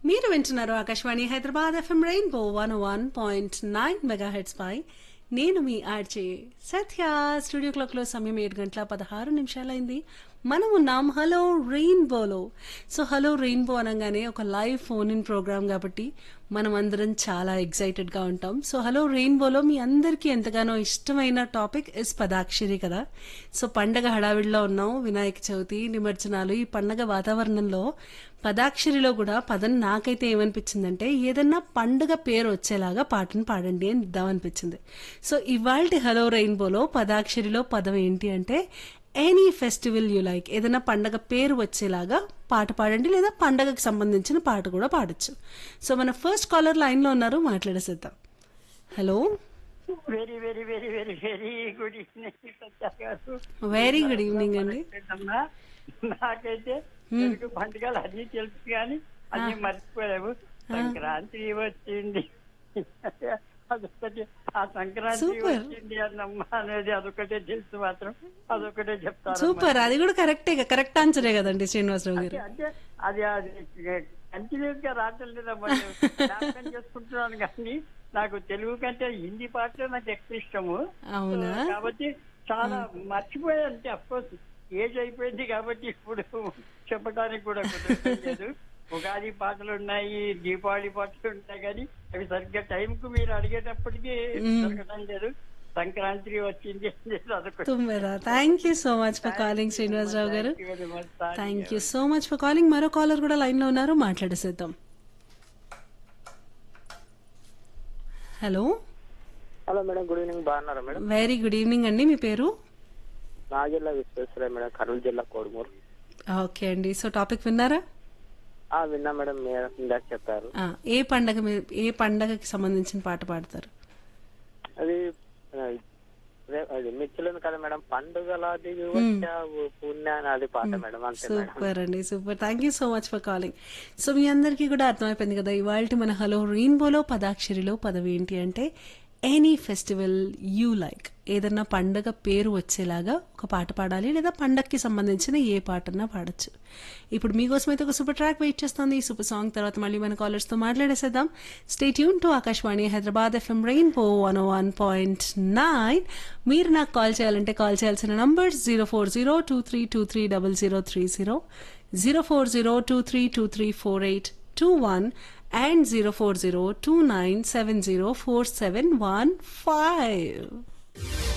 మీరు వింటున్నారు Akashvani Hyderabad FM rainbow one one point nine megahertz పై నేను మీ ఆర్జే సత్య స్టూడియో క్లాక్లో సమయం ఏడు గంటల పదహారు నిమిషాలైంది మనం ఉన్నాం హలో రెయిన్బోలో సో హలో రెయిన్బో అనగానే ఒక లైవ్ ఫోన్ ఇన్ ప్రోగ్రామ్ కాబట్టి మనం అందరం చాలా ఎగ్జైటెడ్గా ఉంటాం సో హలో రెయిన్బోలో మీ అందరికీ ఎంతగానో ఇష్టమైన టాపిక్ ఇస్ పదాక్షరి కదా సో పండగ హడావిడిలో ఉన్నాం వినాయక చవితి నిమజ్జనాలు ఈ పండగ వాతావరణంలో పదాక్షరిలో కూడా పదం నాకైతే ఏమనిపించిందంటే ఏదన్నా పండుగ పేరు వచ్చేలాగా పాటను పాడండి అని ఇద్దామనిపించింది సో ఇవాళ హలో రెయిన్బోలో పదాక్షరిలో పదం ఏంటి అంటే ఎనీ ఫెస్టివల్ యూ లైక్ ఏదైనా పండగ పేరు వచ్చేలాగా పాట పాడండి లేదా పండగకి సంబంధించిన పాట కూడా పాడొచ్చు సో మన ఫస్ట్ కాలర్ లైన్లో ఉన్నారు మాట్లాడేసేద్దాం hello very very very very very good evening Satya garu very good evening అండి అమ్మా, నాకైతే తెలుగు పండుగలు అన్ని తెలుసు కానీ అన్ని మర్చిపోయావు సంక్రాంతి వచ్చింది అదొకటి ఆ సంక్రాంతి Super. వచ్చింది అన్నమ్మ అనేది అదొకటే తెలుసు మాత్రం అదొకటే చెప్తాను సూపర్ అది కూడా కరెక్టే కరెక్ట్ ఆన్సరే కదండి శ్రీనివాసరావు గారు అంటే అది అది కంటిన్యూస్ గా రావట్లేదమ్మా నేను జ్ఞాపకం చేసుకుంటున్నాను కానీ నాకు తెలుగు కంటే హిందీ పాటలే నాకు ఎక్కువ ఇష్టము అవునా సో కాబట్టి చాలా మర్చిపోయాను అంటే అఫ్కోర్స్ ఏజ్ అయిపోయింది కాబట్టి ఇప్పుడు చెప్పడానికి కూడా కుదరడం లేదు ఉగాది పాటలు ఉన్నాయి దీపావళి పాటలు ఉన్నాయి కానీ అవి సరిగ్గా టైం కు మీరు అడిగేటప్పటికి దొరకడం లేదు సంక్రాంతి వచ్చింది అనేది అదొకటి తుమ్మెరా thank you so much for calling Srinivasarao గారు Thank you very much. Thank thank you so much for calling మరో కాలర్ కూడా లైన్ లో ఉన్నారు మాట్లాడేసేద్దాం hello hello madam good evening బాగున్నారా మేడం వెరీ గుడ్ ఈవినింగ్ అండి మీ పేరు నా జిల్లా విశ్వేశ్వరయ్య మేడం కర్నూలు జిల్లా కోడుమూరు ఓకే అండి సో టాపిక్ విన్నారా ఆ విన్నా మేడం మీరు ఇందాక చెప్పారు ఆ, ఏ పండగ మీ- ఏ పండగకి సంబంధించిన పాట పాడతారు అది ఆ, రే- అది మిర్చిలోని కదా మేడం పండుగల దిగి వచ్చావు పుణ్యాన్ని అది పాట మేడం అంతే మేడం సూపర్ అండి super thank you so much for calling so మీ అందరికీ కూడా అర్థమైపోయింది కదా ఇవాళ మన హలో రెయిన్బోలో పదాక్షరిలో పదవి ఏంటి అంటే ఎనీ ఫెస్టివల్ యూ లైక్ ఏదన్నా పండగ పేరు వచ్చేలాగా ఒక పాట పాడాలి లేదా పండగకి సంబంధించిన ఏ పాటన్నా పాడొచ్చు ఇప్పుడు మీకోసం అయితే ఒక సూపర్ ట్రాక్ వెయిట్ చేస్తుంది ఈ సూపర్ సాంగ్ తర్వాత మళ్ళీ మన కాలర్స్తో మాట్లాడేసేద్దాం stay tune to Akashvani Hyderabad FM rainbow one one point nine మీరు నాకు కాల్ చేయాలంటే కాల్ చేయాల్సిన number zero four zero two three two three double zero three zero zero four zero two three two three four eight two one and zero four zero two nine seven zero four seven one five